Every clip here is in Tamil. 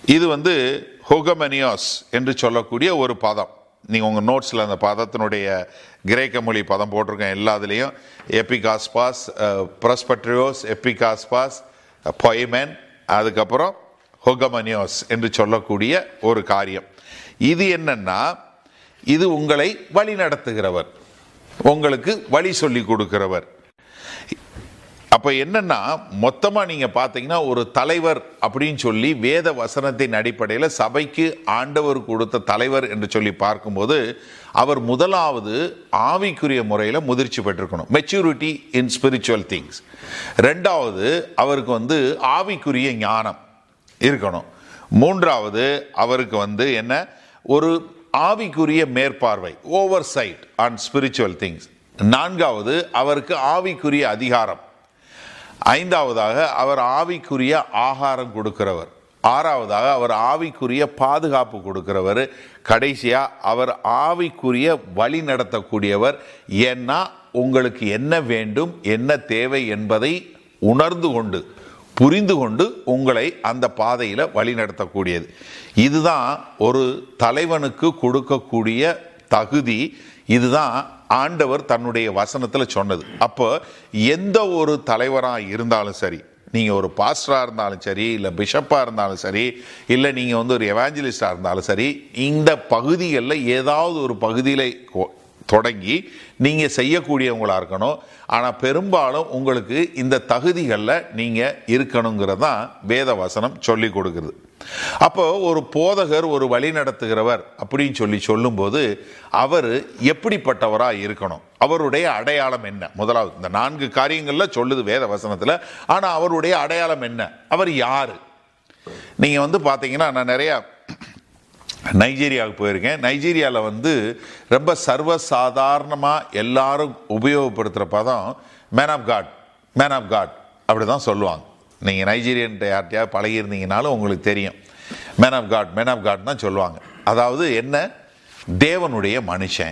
இது வந்து ஹொகமெனியாஸ் என்று சொல்லக்கூடிய ஒரு பதம் நீங்கள் உங்கள் நோட்ஸில் அந்த பதத்தினுடைய கிரேக்க மொழி பதம் போட்டிருக்கேன் எல்லாத்துலேயும் எப்பிகாஸ்பாஸ் ப்ரஸ்பட்ரியோஸ் எப்பிகாஸ்பாஸ் பொய்மென் அதுக்கப்புறம் ஹொகமனியோஸ் என்று சொல்லக்கூடிய ஒரு காரியம் இது என்னன்னா இது உங்களை வழி நடத்துகிறவர் உங்களுக்கு வழி சொல்லி கொடுக்கிறவர் அப்ப என்னன்னா மொத்தமா நீங்க பாத்தீங்கன்னா ஒரு தலைவர் அப்படின்னு சொல்லி வேத வசனத்தின் அடிப்படையில் சபைக்கு ஆண்டவர் கொடுத்த தலைவர் என்று சொல்லி பார்க்கும்போது அவர் முதலாவது ஆவிக்குரிய முறையில் முதிர்ச்சி பெற்றிருக்கணும் மெச்சூரிட்டி இன் ஸ்பிரிச்சுவல் திங்ஸ் ரெண்டாவது அவருக்கு வந்து ஆவிக்குரிய ஞானம் இருக்கணும் மூன்றாவது அவருக்கு வந்து என்ன ஒரு ஆவிக்குரிய மேற்பார்வை oversight on spiritual things நான்காவது அவருக்கு ஆவிக்குரிய அதிகாரம் ஐந்தாவதாக அவர் ஆவிக்குரிய ஆகாரம் கொடுக்கிறவர் ஆறாவதாக அவர் ஆவிக்குரிய பாதுகாப்பு கொடுக்கிறவர் கடைசியா அவர் ஆவிக்குரிய வழி நடத்தக்கூடியவர் ஏன்னா உங்களுக்கு என்ன வேண்டும் என்ன தேவை என்பதை உணர்ந்து கொண்டு புரிந்து கொண்டு உங்களை அந்த பாதையில் வழி நடத்தக்கூடியது இதுதான் ஒரு தலைவனுக்கு கொடுக்கக்கூடிய தகுதி இதுதான் ஆண்டவர் தன்னுடைய வசனத்தில் சொன்னது அப்போ எந்த ஒரு தலைவராக இருந்தாலும் சரி நீங்கள் ஒரு பாஸ்டராக இருந்தாலும் சரி இல்லை பிஷப்பாக இருந்தாலும் சரி இல்லை நீங்கள் வந்து ஒரு எவாஞ்சலிஸ்டாக இருந்தாலும் சரி இந்த பகுதிகளில் ஏதாவது ஒரு பகுதியில் கொ- தொடங்கி நீங்கள் செய்யக்கூடியவங்களா இருக்கணும் ஆனால் பெரும்பாலும் உங்களுக்கு இந்த தகுதிகளில் நீங்கள் இருக்கணுங்கிறது தான் வேத வசனம் சொல்லி கொடுக்குறது அப்போ ஒரு போதகர் ஒரு வழி நடத்துகிறவர் அப்படின்னு சொல்லி சொல்லும்போது அவர் எப்படிப்பட்டவராக இருக்கணும் அவருடைய அடையாளம் என்ன முதலாவது இந்த நான்கு காரியங்களில் சொல்லுது வேத வசனத்தில் ஆனால் அவருடைய அடையாளம் என்ன அவர் யாரு நீங்கள் வந்து பார்த்தீங்கன்னா நான் நிறையா நைஜீரியாவுக்கு போயிருக்கேன் நைஜீரியாவில் வந்து ரொம்ப சர்வசாதாரணமாக எல்லாரும் உபயோகப்படுத்துகிற பதம் man of God man of God அப்படி தான் சொல்லுவாங்க நீங்கள் நைஜீரியன்ட்ட யார்கிட்டயாவது பழகியிருந்தீங்கனாலும் உங்களுக்கு தெரியும் man of God man of God தான் சொல்லுவாங்க அதாவது என்ன தேவனுடைய மனுஷன்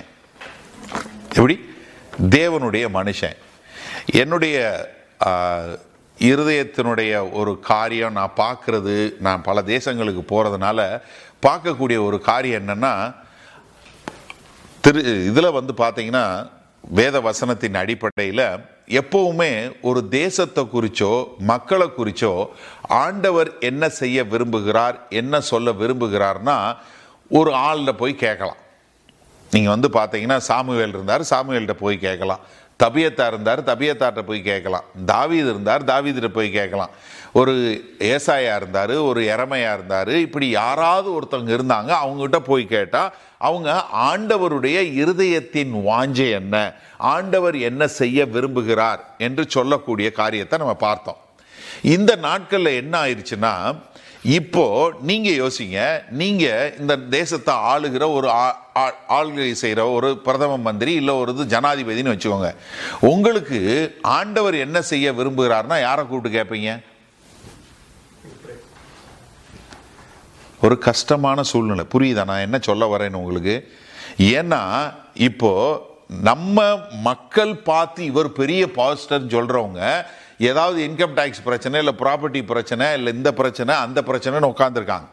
எப்படி தேவனுடைய மனுஷன் என்னுடைய ஆ, இருதயத்தினுடைய ஒரு காரியம் நான் பார்க்கறது நான் பல தேசங்களுக்கு போகிறதுனால பார்க்கக்கூடிய ஒரு காரியம் என்னன்னா திரு இதில் வந்து பார்த்தீங்கன்னா வேத வசனத்தின் அடிப்படையில் எப்பவுமே ஒரு தேசத்தை குறிச்சோ மக்களை குறிச்சோ ஆண்டவர் என்ன செய்ய விரும்புகிறார் என்ன சொல்ல விரும்புகிறார்னா ஒரு ஆளில் போய் கேட்கலாம் நீங்கள் வந்து பார்த்தீங்கன்னா சாமுவேல் இருந்தார் சாமுவேல்கிட்ட போய் கேட்கலாம் தபியத்தா இருந்தார் தபியத்தார்ட்ட போய் கேட்கலாம் தாவீது இருந்தார் தாவீதுகிட்ட போய் கேட்கலாம் ஒரு ஏசாயா இருந்தார் ஒரு எரமையா இருந்தார் இப்படி யாராவது ஒருத்தவங்க இருந்தாங்க அவங்ககிட்ட போய் கேட்டால் அவங்க ஆண்டவருடைய இருதயத்தின் வாஞ்சை என்ன ஆண்டவர் என்ன செய்ய விரும்புகிறார் என்று சொல்லக்கூடிய காரியத்தை நம்ம பார்த்தோம் இந்த நாட்களில் என்ன ஆயிடுச்சுன்னா இப்போ நீங்க யோசிங்க நீங்க இந்த தேசத்தை ஆளுகிற ஒரு ஆ- ஆ- ஆளுகை செய்கிற ஒரு பிரதம மந்திரி இல்லை ஒரு இது ஜனாதிபதினு வச்சுக்கோங்க உங்களுக்கு ஆண்டவர் என்ன செய்ய விரும்புகிறார்னா யாரை கூப்பிட்டு கேட்பீங்க ஒரு கஷ்டமான சூழ்நிலை புரியுதா நான் என்ன சொல்ல வரேன்னு உங்களுக்கு ஏன்னா இப்போ நம்ம மக்கள் பார்த்து இவர் பெரிய பாஸ்டர் சொல்றவங்க ஏதாவது இன்கம் டேக்ஸ் பிரச்சனை இல்லை ப்ராப்பர்ட்டி பிரச்சனை இல்லை இந்த பிரச்சனை அந்த பிரச்சனைன்னு உட்காந்துருக்காங்க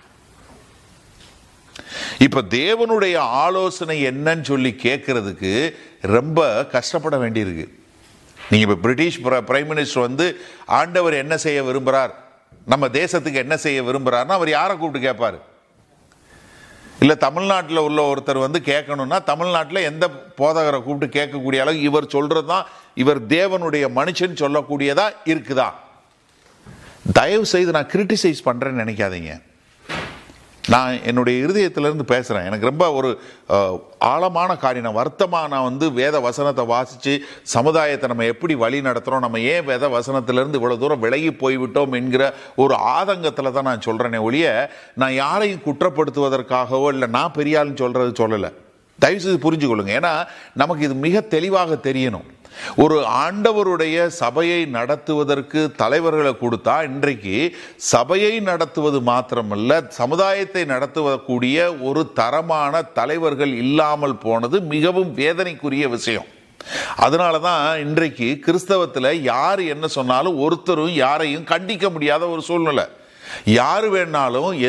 இப்ப தேவனுடைய ஆலோசனை என்னன்னு சொல்லி கேட்கறதுக்கு ரொம்ப கஷ்டப்பட வேண்டியிருக்கு நீங்க இப்ப பிரிட்டிஷ் பிர- பிரைம் மினிஸ்டர் வந்து ஆண்டவர் என்ன செய்ய விரும்புறார் நம்ம தேசத்துக்கு என்ன செய்ய விரும்புறாருன்னா அவர் யாரை கூப்பிட்டு கேட்பாரு இல்ல தமிழ்நாட்டில் உள்ள ஒருத்தர் வந்து கேட்கணும்னா தமிழ்நாட்டில் எந்த போதகரை கூப்பிட்டு கேட்கக்கூடிய அளவு இவர் சொல்றது தான் இவர் தேவனுடைய மனுஷன் சொல்லக்கூடியதா இருக்குதா தயவு செய்து நான் கிரிட்டிசைஸ் பண்றேன்னு நினைக்காதீங்க நான் என்னுடைய இருதயத்திலிருந்து பேசுகிறேன் எனக்கு ரொம்ப ஒரு அஹ், ஆழமான காரியம் நான் வருத்தமாக நான் வந்து வேத வசனத்தை வாசித்து சமுதாயத்தை நம்ம எப்படி வழி நடத்துகிறோம் நம்ம ஏன் வேத வசனத்திலிருந்து இவ்வளோ தூரம் விலகி போய்விட்டோம் என்கிற ஒரு ஆதங்கத்தில் தான் நான் சொல்கிறேனே ஒழிய நான் யாரையும் குற்றப்படுத்துவதற்காகவோ இல்லை நான் பெரிய ஆளுன்னு சொல்கிறது சொல்லலை தயவுசெய்து புரிஞ்சுக்கொள்ளுங்க ஏன்னா நமக்கு இது மிக தெளிவாக தெரியணும் ஒரு ஆண்டவருடைய சபையை நடத்துவதற்கு தலைவர்களை கொடுத்தா இன்றைக்கு சபையை நடத்துவது மாத்திரமல்ல சமுதாயத்தை நடத்துவக்கூடிய ஒரு தரமான தலைவர்கள் இல்லாமல் போனது மிகவும் வேதனைக்குரிய விஷயம் அதனால தான் இன்றைக்கு கிறிஸ்தவத்தில் யார் என்ன சொன்னாலும் ஒருத்தரும் யாரையும் கண்டிக்க முடியாத ஒரு சூழ்நிலை யார் வேணாலும்